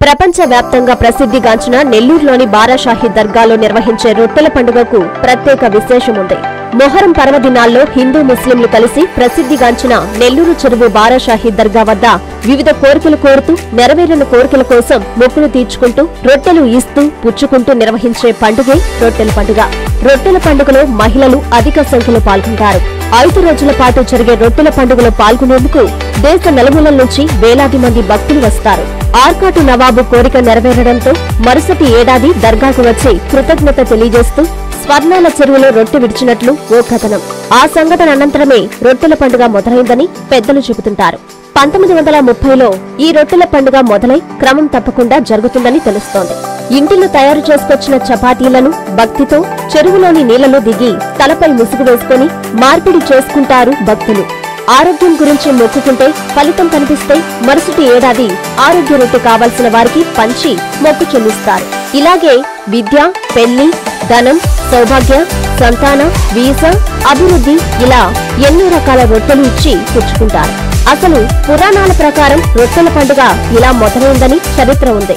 ప్రపంచ వ్యాప్తంగా ప్రసిద్ధిగాంచిన నెల్లూరులోని బారాషాహి దర్గాలో నిర్వహించే రొట్టెల పండుగకు ప్రత్యేక విశేషం ఉంది మొహరం పర్వదినాల్లో హిందూ ముస్లింలు కలిసి ప్రసిద్ధిగాంచిన నెల్లూరు చెరువు బారాషాహి దర్గా వద్ద వివిధ కోరికలు కోరుతూ నెరవేరిన కోరికల కోసం మొక్కులు తీర్చుకుంటూ రొట్టెలు ఇస్తూ పుచ్చుకుంటూ నిర్వహించే పండుగే రొట్టెల పండుగ రొట్టెల పండుగలో మహిళలు అధిక సంఖ్యలో పాల్గొంటారు ఐదు రోజుల పాటు జరిగే రొట్టెల పండుగలో పాల్గొనేందుకు దేశ నలుమూలల నుంచి వేలాది మంది భక్తులు వస్తారు ఆర్కాటు నవాబు కోరిక నెరవేరడంతో మరుసటి ఏడాది దర్గాకు వచ్చి కృతజ్ఞత తెలియజేస్తూ స్వర్ణాల చెరువులో రొట్టె విడిచినట్లు ఓ కథనం ఆ సంఘటన అనంతరమే రొట్టెల పండుగ మొదలైందని పెద్దలు చెబుతుంటారు పంతొమ్మిది వందల ముప్పైలో ఈ రొట్టెల పండుగ మొదలై క్రమం తప్పకుండా జరుగుతుందని తెలుస్తోంది ఇంటిలో తయారు చేసుకొచ్చిన చపాతీలను భక్తితో చెరువులోని నీళ్లలో దిగి తలపై ముసుగు వేసుకుని మార్పిడి చేసుకుంటారు భక్తులు ఆరోగ్యం గురించి మొక్కుకుంటే ఫలితం కనిపిస్తే మరుసటి ఏడాది ఆరోగ్య రొట్టె కావాల్సిన వారికి పంచి మొక్కు చెల్లిస్తారు ఇలాగే విద్య పెళ్లి ధనం సౌభాగ్య సంతాన వీసా అభివృద్ధి ఇలా ఎన్నో రకాల రొట్టెలు ఇచ్చి పుచ్చుకుంటారు అసలు పురాణాల ప్రకారం రొట్టెల పండుగ ఇలా మొదలైందని చరిత్ర ఉంది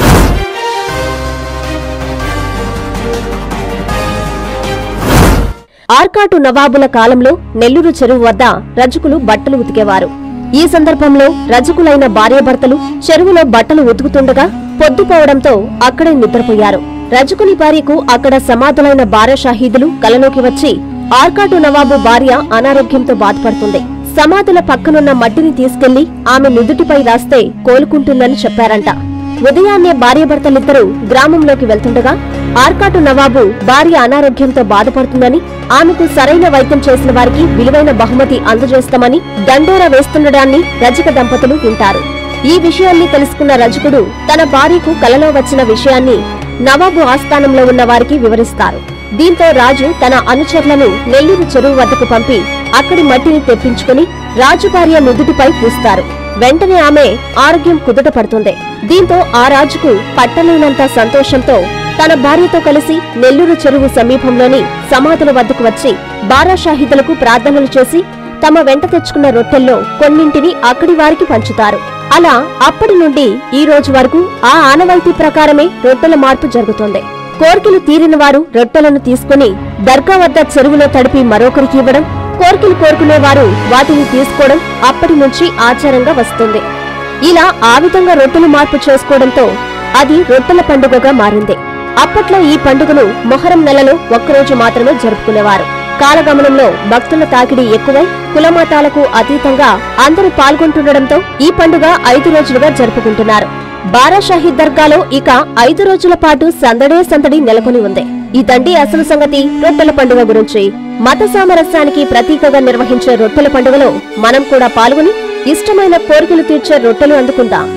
ఆర్కాటు నవాబుల కాలంలో నెల్లూరు చెరువు వద్ద రజకులు బట్టలు ఉతికేవారు ఈ సందర్భంలో రజకులైన భార్యాభర్తలు చెరువులో బట్టలు ఉతుకుతుండగా పొద్దుపోవడంతో అక్కడే నిద్రపోయారు రజకుని భార్యకు అక్కడ సమాధులైన బారా షాహీదులు కలలోకి వచ్చి ఆర్కాటు నవాబు భార్య అనారోగ్యంతో బాధపడుతుంది సమాధుల పక్కనున్న మట్టిని తీసుకెళ్లి ఆమె నుదుటిపై రాస్తే కోలుకుంటుందని చెప్పారంట ఉదయాన్నే భార్యాభర్తలిద్దరూ గ్రామంలోకి వెళ్తుండగా ఆర్కాటు నవాబు భార్య అనారోగ్యంతో బాధపడుతుందని ఆమెకు సరైన వైద్యం చేసిన వారికి విలువైన బహుమతి అందజేస్తామని దండోరా వేస్తుండడాన్ని రజక దంపతులు వింటారు ఈ విషయాన్ని తెలుసుకున్న రజకుడు తన భార్యకు కలలో వచ్చిన విషయాన్ని నవాబు ఆస్థానంలో ఉన్న వారికి వివరిస్తారు దీంతో రాజు తన అనుచరులను నెల్లూరు చెరువు వద్దకు పంపి అక్కడి మట్టిని తెప్పించుకుని రాజు భార్య నుదుటిపై పూస్తారు వెంటనే ఆమె ఆరోగ్యం కుదుట పడుతుంది దీంతో ఆ రాజుకు పట్టలేనంత సంతోషంతో తన భార్యతో కలిసి నెల్లూరు చెరువు సమీపంలోని సమాధుల వద్దకు వచ్చి బారా షాహిదులకు ప్రార్థనలు చేసి తమ వెంట తెచ్చుకున్న రొట్టెల్లో కొన్నింటిని అక్కడి వారికి పంచుతారు అలా అప్పటి నుండి ఈ రోజు వరకు ఆ ఆనవాయితీ ప్రకారమే రొట్టెల మార్పు జరుగుతోంది కోర్కెలు తీరిన వారు రొట్టెలను తీసుకుని దర్గా వద్ద చెరువులో తడిపి మరొకరికి ఇవ్వడం కోర్కెలు కోరుకునేవారు వాటిని తీసుకోవడం అప్పటి నుంచి ఆచారంగా వస్తుంది ఇలా ఆ విధంగా రొట్టెలు మార్పు చేసుకోవడంతో అది రొట్టెల పండుగగా మారింది అప్పట్లో ఈ పండుగను మొహరం నెలలో ఒక్కరోజు మాత్రమే జరుపుకునేవారు కాలగమనంలో భక్తుల తాకిడి ఎక్కువై కులమతాలకు అతీతంగా అందరూ పాల్గొంటుండడంతో ఈ పండుగ ఐదు రోజులుగా జరుపుకుంటున్నారు బారా షాహీద్ దర్గాలో ఇక ఐదు రోజుల పాటు సందడే సందడి నెలకొని ఉంది ఇదండి అసలు సంగతి రొట్టెల పండుగ గురించి మత సామరస్యానికి ప్రతీకగా నిర్వహించే రొట్టెల పండుగలో మనం కూడా పాల్గొని ఇష్టమైన కోరికలు తీర్చే రొట్టెలు అందుకుందాం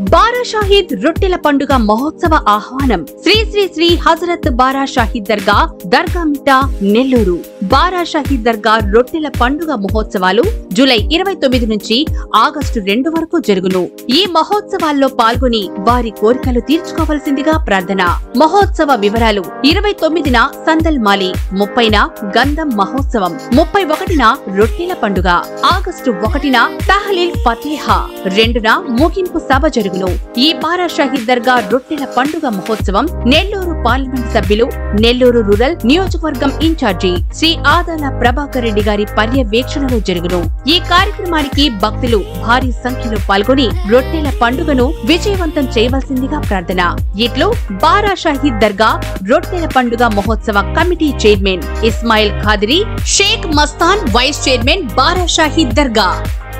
బారా షాహీద్ రొట్టెల పండుగ మహోత్సవ ఆహ్వానం శ్రీ శ్రీ శ్రీ హజరత్ బారా షాహీద్ దర్గా దర్గా మిట్టా నెల్లూరు బారా షాహీద్ దర్గా రొట్టెల పండుగ మహోత్సవాలు జూలై ఇరవై తొమ్మిది నుంచి ఆగస్టు రెండు వరకు జరుగును ఈ మహోత్సవాల్లో పాల్గొని వారి కోరికలు తీర్చుకోవలసిందిగా ప్రార్థన మహోత్సవ వివరాలు ఇరవై తొమ్మిదిన సందల్ మాలి ముప్పైన గంధం మహోత్సవం ముప్పై ఒకటిన రొట్టెల పండుగ ఆగస్టు ఒకటిన తహలీల్ ఫతేహా రెండున ముగింపు సభ జరుగును ఈ బారా షహీద్ దర్గా రొట్టెల పండుగ మహోత్సవం నెల్లూరు పార్లమెంట్ సభ్యులు నెల్లూరు రూరల్ నియోజకవర్గం ఇన్ఛార్జి శ్రీ ఆదాల ప్రభాకర్ రెడ్డి గారి పర్యవేక్షణలో జరుగును ఈ కార్యక్రమానికి భక్తులు భారీ సంఖ్యలో పాల్గొని రొట్టెల పండుగను విజయవంతం చేయవలసిందిగా ప్రార్థన ఇట్లు బారా షహీద్ దర్గా రొట్టెల పండుగ మహోత్సవ committee chairman Ismail Khadiri Sheikh Mastan vice chairman Bara Shaheed దర్గా